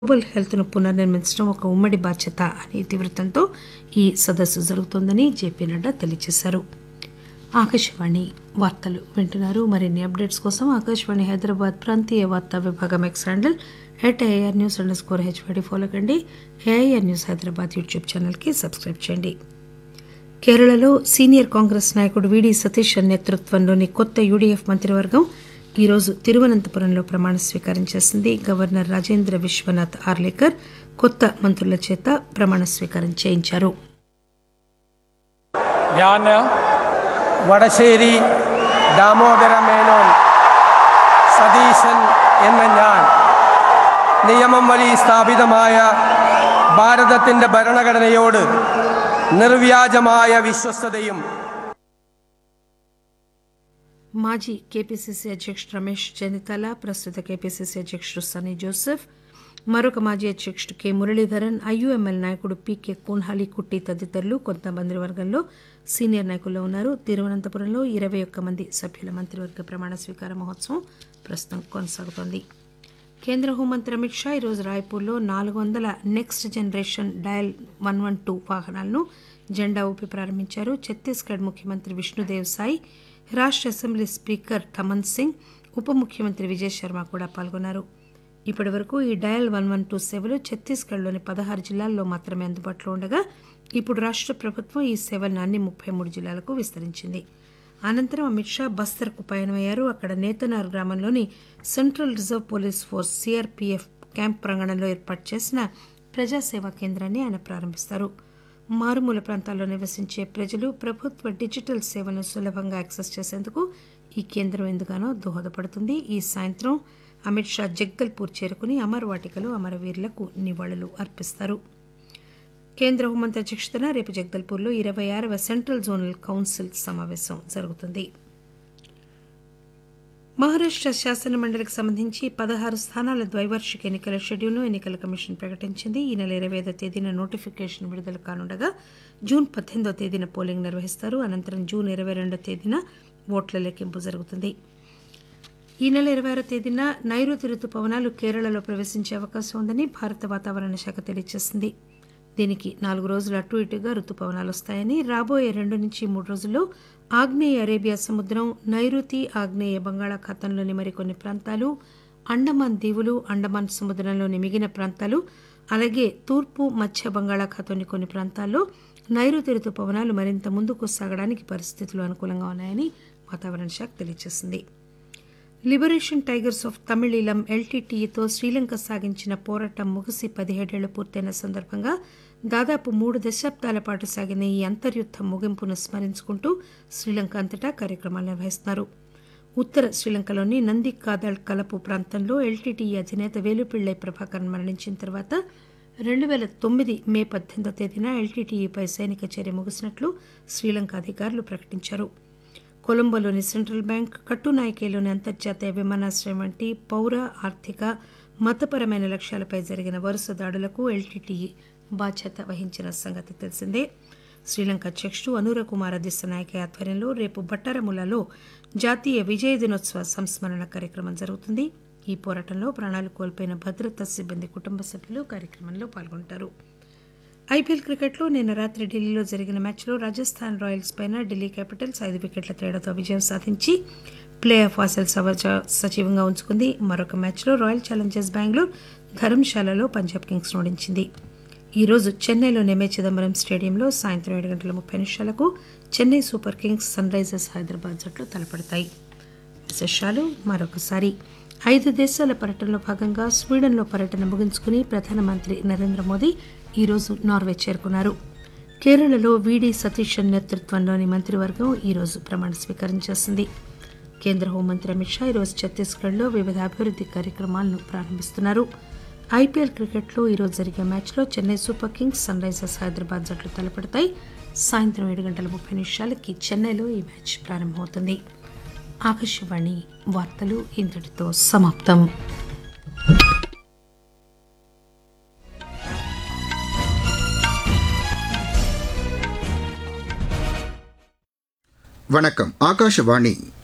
global హెల్త్ను పునర్నిర్మించడం ఒక ఉమ్మడి బాధ్యత అనే ఇతివృత్తంతో ఈ సదస్సు జరుగుతోందని జేపీ నడ్డా తెలియజేశారు ఆకాశవాణి వార్తలు వింటున్నారు మరిన్ని అప్డేట్స్ కోసం ఆకాశవాణి హైదరాబాద్ ప్రాంతీయ వార్తా విభాగం X handle at AR news underscore HYD follow కండి ఏఐఆర్ న్యూస్ హైదరాబాద్ యూట్యూబ్ ఛానల్కి సబ్స్క్రైబ్ చేయండి కేరళలో సీనియర్ కాంగ్రెస్ నాయకుడు వీడి సతీష్ నేతృత్వంలోని కొత్త యూడీఎఫ్ మంత్రివర్గం ఈరోజు తిరువనంతపురంలో ప్రమాణ స్వీకారం చేసింది గవర్నర్ రాజేంద్ర విశ్వనాథ్ ఆర్లేకర్ కొత్త మంత్రుల చేత ప్రమాణ స్వీకారం చేయించారు ഞാൻ വടശ്ശേരി ദാമോദര മേനോൻ സതീശൻ എന്ന ഞാൻ നിയമം വഴി സ്ഥാപിതമായ ഭാരതത്തിൻ്റെ ഭരണഘടനയോട് നിർവ്യാജമായ വിശ്വസ്തതയും మాజీ కేపీసీసీ అధ్యక్షుడు రమేష్ చెన్నితల ప్రస్తుత కేపీసీసీ అధ్యక్షుడు సన్నీ జోసెఫ్ మరొక మాజీ అధ్యక్షుడు కె మురళీధరన్ ఐయుఎంఎల్ నాయకుడు పీకే కూన్హాలి కుట్టి తదితరులు కొంత మంత్రివర్గంలో సీనియర్ నాయకుల్లో ఉన్నారు తిరువనంతపురంలో ఇరవై ఒక్క మంది సభ్యుల మంత్రివర్గ ప్రమాణ స్వీకార మహోత్సవం ప్రస్తుతం కొనసాగుతోంది కేంద్ర హోంమంత్రి అమిత్ షా ఈరోజు రాయ్పూర్లో నాలుగు వందల next generation dial one one two వాహనాలను జెండా ఊపి ప్రారంభించారు ఛత్తీస్గఢ్ ముఖ్యమంత్రి విష్ణుదేవ్ సాయి రాష్ట్ర అసెంబ్లీ స్పీకర్ ఠమన్ సింగ్ ఉప ముఖ్యమంత్రి విజయ్ శర్మ కూడా పాల్గొన్నారు ఇప్పటి వరకు ఈ డయల్ వన్ వన్ టూ సేవలు ఛత్తీస్గఢ్లోని పదహారు జిల్లాల్లో మాత్రమే అందుబాటులో ఉండగా ఇప్పుడు రాష్ట్ర ప్రభుత్వం ఈ సేవలను అన్ని ముప్పై మూడు జిల్లాలకు విస్తరించింది అనంతరం అమిత్ షా బస్తర్కు పయనమయ్యారు అక్కడ నేతనార్ గ్రామంలోని central reserve police force CRPF camp ప్రాంగణంలో ఏర్పాటు చేసిన ప్రజాసేవా కేంద్రాన్ని ఆయన ప్రారంభిస్తారు మారుమూల ప్రాంతాల్లో నివసించే ప్రజలు ప్రభుత్వ డిజిటల్ సేవలను సులభంగా యాక్సెస్ చేసేందుకు ఈ కేంద్రం ఎందుగానో దోహదపడుతుంది ఈ సాయంత్రం అమిత్ షా జగ్గల్పూర్ చేరుకుని అమర్ వాటికలో అమరవీరులకు నివాళులు అర్పిస్తారు కేంద్ర హోంమంత్రి అధ్యక్షతన రేపు జగదల్పూర్లో ఇరవై ఆరవ సెంట్రల్ జోనల్ కౌన్సిల్ సమావేశం జరుగుతుంది మహారాష్ట్ర శాసన మండలికి సంబంధించి పదహారు స్థానాల ద్వైవార్షిక ఎన్నికల షెడ్యూల్ను ఎన్నికల కమిషన్ ప్రకటించింది ఈ నెల ఇరవై ఐదో తేదీన నోటిఫికేషన్ విడుదల కానుండగా జూన్ పద్దెనిమిదో తేదీన పోలింగ్ నిర్వహిస్తారు అనంతరం జూన్ ఇరవై రెండో తేదీన ఓట్ల లెక్కింపు జరుగుతుంది ఈ నెల ఇరవై ఆరో తేదీన నైరుతి రుతుపవనాలు కేరళలో ప్రవేశించే అవకాశం ఉందని భారత వాతావరణ శాఖ తెలియజేసింది దీనికి నాలుగు రోజులు అటు ఇటుగా రుతుపవనాలు వస్తాయని రాబోయే రెండు నుంచి మూడు రోజుల్లో ఆగ్నేయ అరేబియా సముద్రం నైరుతి ఆగ్నేయ బంగాళాఖాతంలోని మరికొన్ని ప్రాంతాలు అండమాన్ దీవులు అండమాన్ సముద్రంలోని మిగిలిన ప్రాంతాలు అలాగే తూర్పు మధ్య బంగాళాఖాతంలోని కొన్ని ప్రాంతాల్లో నైరుతి రుతుపవనాలు మరింత ముందుకు సాగడానికి పరిస్థితులు అనుకూలంగా ఉన్నాయని వాతావరణ శాఖ తెలియజేసింది లిబరేషన్ టైగర్స్ ఆఫ్ తమిళీలం ఎల్టీటీఈతో శ్రీలంక సాగించిన పోరాటం ముగిసి పదిహేడేళ్లు పూర్తయిన సందర్భంగా దాదాపు మూడు దశాబ్దాల పాటు సాగిన ఈ అంతర్యుద్ధ ముగింపును స్మరించుకుంటూ శ్రీలంక అంతటా కార్యక్రమాలు నిర్వహిస్తున్నారు ఉత్తర శ్రీలంకలోని నంది కాదల్ కలపు ప్రాంతంలో ఎల్టీటీఈ అధినేత వేలుపిళ్లై ప్రభాకర్ మరణించిన తర్వాత రెండు వేల తొమ్మిది మే పద్దెనిమిదో తేదీన ఎల్టీటీఈపై సైనిక చర్య ముగిసినట్లు శ్రీలంక అధికారులు ప్రకటించారు కొలంబోలోని సెంట్రల్ బ్యాంక్ కట్టునాయకేలోని అంతర్జాతీయ విమానాశ్రయం వంటి పౌర ఆర్థిక మతపరమైన లక్ష్యాలపై జరిగిన వరుస దాడులకు ఎల్టీటీఈ బాధ్యత వహించిన సంగతి తెలిసిందే శ్రీలంక అధ్యక్షుడు అనూర కుమార దిశనాయక ఆధ్వర్యంలో రేపు బట్టారములలో జాతీయ విజయ దినోత్సవ సంస్మరణ కార్యక్రమం జరుగుతుంది ఈ పోరాటంలో ప్రాణాలు కోల్పోయిన భద్రతా సిబ్బంది కుటుంబ సభ్యులు కార్యక్రమంలో పాల్గొంటారు ఐపీఎల్ క్రికెట్లో నిన్న రాత్రి ఢిల్లీలో జరిగిన మ్యాచ్లో రాజస్థాన్ రాయల్స్ పైన ఢిల్లీ క్యాపిటల్స్ ఐదు వికెట్ల తేడాతో విజయం సాధించి ప్లే ఆఫ్ ఆశలు సజీవంగా ఉంచుకుంది మరొక మ్యాచ్లో రాయల్ ఛాలెంజర్స్ బెంగళూరు ధర్మశాలలో పంజాబ్ కింగ్స్ ఓడించింది ఈ రోజు చెన్నైలోని ఎంఏ చిదంబరం స్టేడియంలో సాయంత్రం ఏడు గంటల ముప్పై నిమిషాలకు Chennai Super Kings Sunrisers Hyderabad జట్లు తలపడతాయి విశేషాలు మరొకసారి ఐదు దేశాల పర్యటనలో భాగంగా స్వీడన్లో పర్యటన ముగించుకుని ప్రధానమంత్రి నరేంద్ర మోదీ ఈరోజు నార్వే చేరుకున్నారు కేరళలో వీడి సతీశన్ నేతృత్వంలోని మంత్రివర్గం ఈరోజు ప్రమాణ స్వీకారం చేసింది కేంద్ర హోంమంత్రి అమిత్ షా ఈరోజు ఛత్తీస్గఢ్లో వివిధ అభివృద్ధి కార్యక్రమాలను ప్రారంభిస్తున్నారు ఐపీఎల్ క్రికెట్లో ఈరోజు జరిగే మ్యాచ్లో Chennai Super Kings Sunrisers Hyderabad జట్లు తలపడతాయి సాయంత్రం ఏడు గంటల ముప్పై నిమిషాలకి చెన్నైలో ఈ మ్యాచ్ ప్రారంభమవుతుంది ఆకాశవాణి వార్తలు ఇంతటితో సమాప్తం வணக்கம் ஆகாஷவாணி